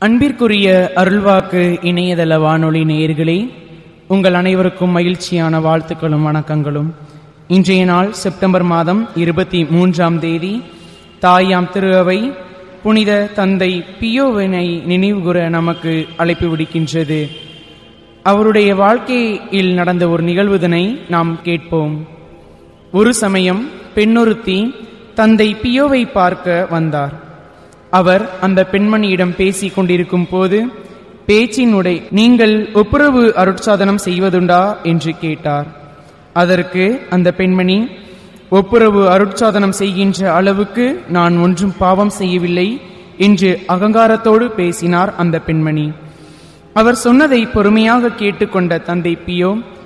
அன்பிற்குரிய அருள்வாக்கு இணையதள வானொலி நேயர்களே உங்கள் அனைவருக்கும் மகிழ்ச்சியான வாழ்த்துக்களும் வணக்கங்களும் இன்றைய நாள் செப்டம்பர் மாதம் இருபத்தி மூன்றாம் தேதி தாயாம் திருஅவை புனித தந்தை பியோவினை நினைவுகூர நமக்கு அழைப்பு விடுக்கின்றது அவருடைய வாழ்க்கையில் நடந்த ஒரு நிகழ்வுதனை நாம் கேட்போம் ஒரு சமயம் பெண்ணொருத்தி தந்தை பியோவை பார்க்க வந்தார் அவர் அந்த பெண்மணியிடம் பேசிக் கொண்டிருக்கும் போது பேச்சினுடைய நீங்கள் ஒப்புரவு அருட்சாதனம் செய்வதுண்டா என்று கேட்டார் அதற்கு அந்த பெண்மணி ஒப்புரவு அருட்சாதனம் செய்கின்ற அளவுக்கு நான் ஒன்றும் பாவம் செய்யவில்லை என்று அகங்காரத்தோடு பேசினார் அந்த பெண்மணி அவர் சொன்னதை பொறுமையாக கேட்டுக்கொண்ட தந்தை பியோ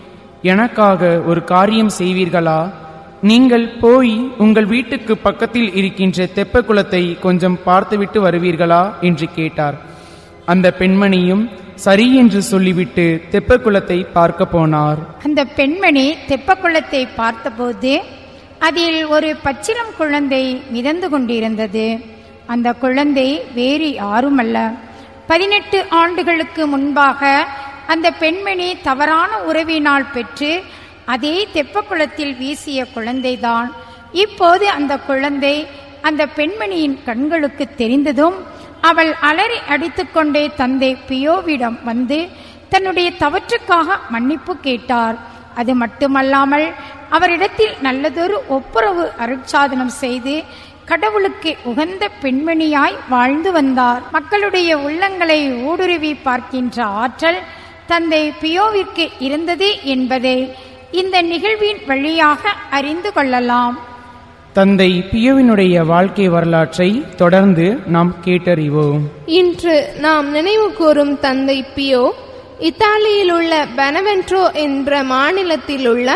எனக்காக ஒரு காரியம் செய்வீர்களா நீங்கள் போய் உங்கள் வீட்டுக்கு பக்கத்தில் இருக்கின்ற தெப்ப குளத்தை கொஞ்சம் பார்த்துவிட்டு வருவீர்களா என்று கேட்டார் அந்த பெண்மணியும் சரி என்று சொல்லிவிட்டு தெப்ப குளத்தை பார்க்க போனார் அந்த பெண்மணி தெப்பக்குளத்தை பார்த்தபோது அதில் ஒரு பச்சிளம் குழந்தை மிதந்து கொண்டிருந்தது அந்த குழந்தை வேறு யாருமல்ல பதினெட்டு ஆண்டுகளுக்கு முன்பாக அந்த பெண்மணி தவறான உறவினால் பெற்று அதே தெப்பக்குளத்தில் வீசிய குழந்தைதான் இப்போது அந்த குழந்தை அந்த பெண்மணியின் கண்களுக்கு தெரிந்ததும் அவள் அலறி அடித்துக்கொண்டே தந்தை பியோவிடம் வந்து தன்னுடைய தவற்றுக்காக மன்னிப்பு கேட்டார் அது மட்டுமல்லாமல் அவரிடத்தில் நல்லதொரு ஒப்புரவு அருட்சாதனம் செய்து கடவுளுக்கு உகந்த பெண்மணியாய் வாழ்ந்து வந்தார் மக்களுடைய உள்ளங்களை ஊடுருவி பார்க்கின்ற ஆற்றல் தந்தை பியோவிற்கு இருந்தது என்பதை இந்த நிகழ்வின் வழியாக அறிந்து கொள்ளலாம் தந்தை பியோவினுடைய வாழ்க்கை வரலாற்றை தொடர்ந்து நாம் கேட்டறிவோம் இன்று நாம் நினைவு கூறும் தந்தை பியோ இத்தாலியில் உள்ள பெனவென்ட்ரோ என்ற மாநிலத்தில் உள்ள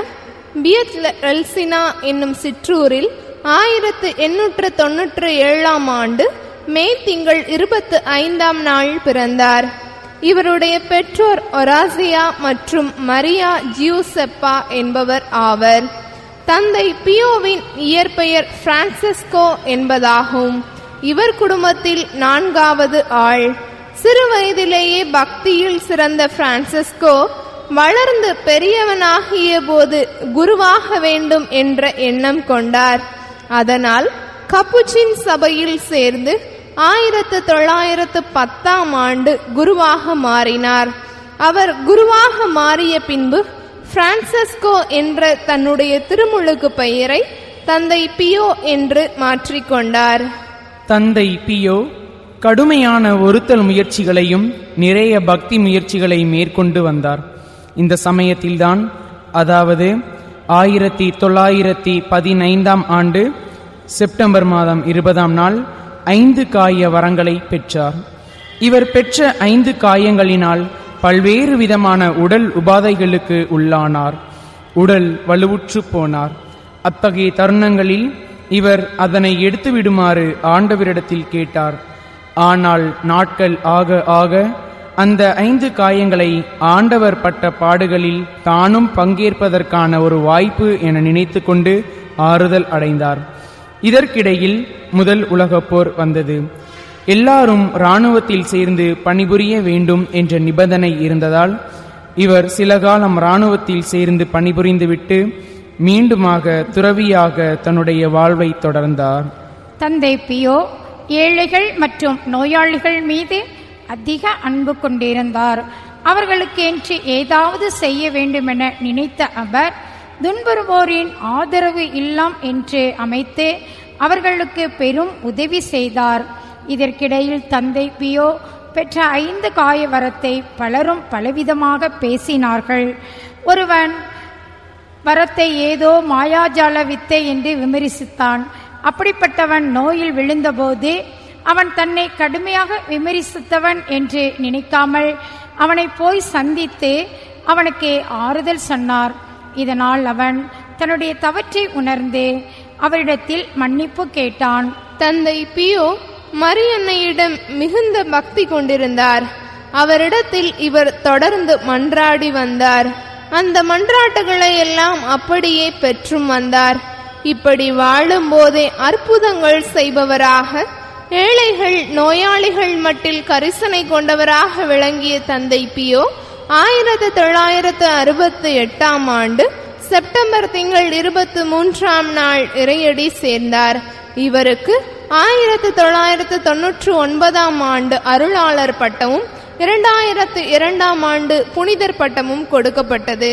பியட்ரெல்சினா என்னும் சிற்றூரில் ஆயிரத்து எண்ணூற்று தொன்னூற்று ஏழாம் ஆண்டு மே திங்கள் இருபத்து ஐந்தாம் நாள் பிறந்தார் இவருடைய பெற்றோர் ஒராசியா மற்றும் மரியா ஜியூசெப்பா என்பவர் ஆவர் தந்தை பியோவின் இயற்பெயர் பிரான்சிஸ்கோ என்பதாகும் இவர் குடும்பத்தில் நான்காவது ஆள் சிறு வயதிலேயே பக்தியில் சிறந்த பிரான்சிஸ்கோ வளர்ந்து பெரியவனாகிய போது குருவாக வேண்டும் என்ற எண்ணம் கொண்டார் அதனால் கப்புச்சின் சபையில் சேர்ந்து ஆயிரத்து தொள்ளாயிரத்து பத்தாம் ஆண்டு குருவாக மாறினார் அவர் குருவாக மாறிய பின்பு பிரான்சிஸ்கோ என்ற தன்னுடைய திருமுழுக்கு பெயரை தந்தை பியோ என்று மாற்றிக்கொண்டார் தந்தை பியோ கடுமையான ஒருத்தல் முயற்சிகளையும் நிறைய பக்தி முயற்சிகளை மேற்கொண்டு வந்தார் இந்த சமயத்தில்தான் அதாவது ஆயிரத்தி தொள்ளாயிரத்தி பதினைந்தாம் ஆண்டு செப்டம்பர் மாதம் இருபதாம் நாள் ஐந்து காய வரங்களை பெற்றார் இவர் பெற்ற ஐந்து காயங்களினால் பல்வேறு விதமான உடல் உபாதைகளுக்கு உள்ளானார் உடல் வலுவுற்று போனார் அத்தகைய தருணங்களில் இவர் அதனை எடுத்து விடுமாறு ஆண்டவரிடத்தில் கேட்டார் ஆனால் நாட்கள் ஆக ஆக அந்த ஐந்து காயங்களை ஆண்டவர் பட்ட பாடுகளில் தானும் பங்கேற்பதற்கான ஒரு வாய்ப்பு என நினைத்து கொண்டு ஆறுதல் அடைந்தார் இதற்கிடையில் முதல் உலகப் போர் வந்தது எல்லாரும் இராணுவத்தில் சேர்ந்து பணிபுரிய வேண்டும் என்ற நிபந்தனை இருந்ததால் இவர் சில காலம் இராணுவத்தில் சேர்ந்து பணிபுரிந்துவிட்டு மீண்டுமாக துறவியாக தன்னுடைய வாழ்வை தொடர்ந்தார் தந்தை பியோ ஏழைகள் மற்றும் நோயாளிகள் மீது அதிக அன்பு கொண்டிருந்தார் அவர்களுக்கு என்று ஏதாவது செய்ய வேண்டுமென நினைத்த அவர் துன்புறுவோரின் ஆதரவு இல்லம் என்று அமைத்து அவர்களுக்கு பெரும் உதவி செய்தார் இதற்கிடையில் தந்தை பியோ பெற்ற ஐந்து காய வரத்தை பலரும் பலவிதமாக பேசினார்கள் ஒருவன் வரத்தை ஏதோ மாயாஜால வித்தை என்று விமரிசித்தான் அப்படிப்பட்டவன் நோயில் விழுந்தபோது அவன் தன்னை கடுமையாக விமரிசித்தவன் என்று நினைக்காமல் அவனை போய் சந்தித்து அவனுக்கு ஆறுதல் சொன்னார் இதனால் அவன் தன்னுடைய தவற்றை உணர்ந்து அவரிடத்தில் மன்னிப்பு கேட்டான் தந்தை பியோ மரியன்னையிடம் மிகுந்த பக்தி கொண்டிருந்தார் அவரிடத்தில் இவர் தொடர்ந்து மன்றாடி வந்தார் அந்த மன்றாட்டுகளை எல்லாம் அப்படியே பெற்றும் வந்தார் இப்படி வாழும்போதே அற்புதங்கள் செய்பவராக ஏழைகள் நோயாளிகள் மட்டில் கரிசனை கொண்டவராக விளங்கிய தந்தை பியோ ஆயிரத்து தொள்ளாயிரத்து அறுபத்தி எட்டாம் ஆண்டு செப்டம்பர் திங்கள் இருபத்தி மூன்றாம் நாள் இறையடி சேர்ந்தார் இவருக்கு ஆயிரத்து தொள்ளாயிரத்து தொன்னூற்று ஒன்பதாம் ஆண்டு அருளாளர் பட்டமும் இரண்டாயிரத்து இரண்டாம் ஆண்டு புனிதர் பட்டமும் கொடுக்கப்பட்டது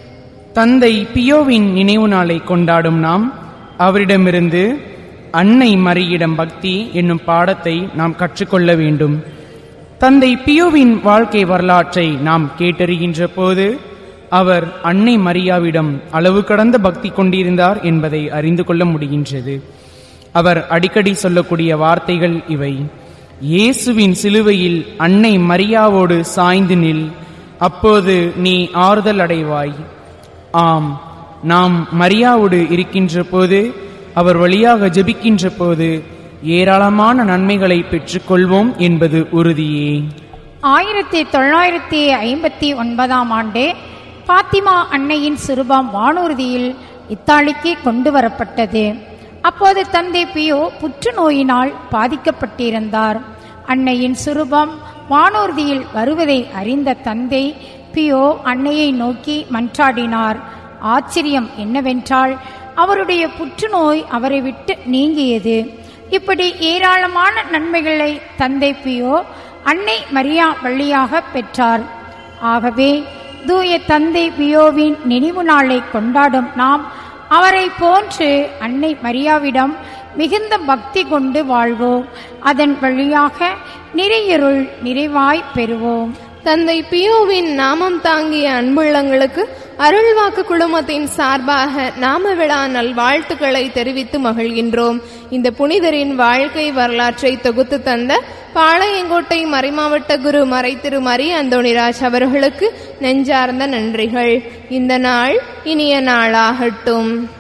தந்தை பியோவின் நினைவு நாளை கொண்டாடும் நாம் அவரிடமிருந்து அன்னை மரியிடம் பக்தி என்னும் பாடத்தை நாம் கற்றுக்கொள்ள வேண்டும் தந்தை பியோவின் வாழ்க்கை வரலாற்றை நாம் கேட்டறிகின்ற போது அவர் அன்னை மரியாவிடம் அளவு கடந்த பக்தி கொண்டிருந்தார் என்பதை அறிந்து கொள்ள முடிகின்றது அவர் அடிக்கடி சொல்லக்கூடிய வார்த்தைகள் இவை இயேசுவின் சிலுவையில் அன்னை மரியாவோடு சாய்ந்து நில் அப்போது நீ ஆறுதல் அடைவாய் ஆம் நாம் மரியாவோடு இருக்கின்ற போது அவர் வழியாக ஜெபிக்கின்ற போது ஏராளமான நன்மைகளை பெற்றுக்கொள்வோம் என்பது உறுதியே ஆயிரத்தி தொள்ளாயிரத்தி ஐம்பத்தி ஒன்பதாம் ஆண்டு பாத்திமா அன்னையின் சிறுபம் வானூர்தியில் இத்தாலிக்கு கொண்டு வரப்பட்டது அப்போது தந்தை பியோ புற்றுநோயினால் பாதிக்கப்பட்டிருந்தார் அன்னையின் சுரூபம் வானூர்தியில் வருவதை அறிந்த தந்தை பியோ அன்னையை நோக்கி மன்றாடினார் ஆச்சரியம் என்னவென்றால் அவருடைய புற்றுநோய் அவரை விட்டு நீங்கியது இப்படி ஏராளமான நன்மைகளை தந்தை பியோ அன்னை மரியா வழியாக பெற்றார் ஆகவே தூய தந்தை பியோவின் நினைவு நாளை கொண்டாடும் நாம் அவரை போன்று அன்னை மரியாவிடம் மிகுந்த பக்தி கொண்டு வாழ்வோம் அதன் வழியாக நிறையருள் நிறைவாய் பெறுவோம் தந்தை பியோவின் நாமம் தாங்கிய அன்புள்ளங்களுக்கு அருள்வாக்கு குழுமத்தின் சார்பாக நாம விழா நல்வாழ்த்துக்களை தெரிவித்து மகிழ்கின்றோம் இந்த புனிதரின் வாழ்க்கை வரலாற்றை தொகுத்து தந்த பாளையங்கோட்டை மறைமாவட்ட குரு மறைத்திரு மரி அந்தோணிராஜ் அவர்களுக்கு நெஞ்சார்ந்த நன்றிகள் இந்த நாள் இனிய நாளாகட்டும்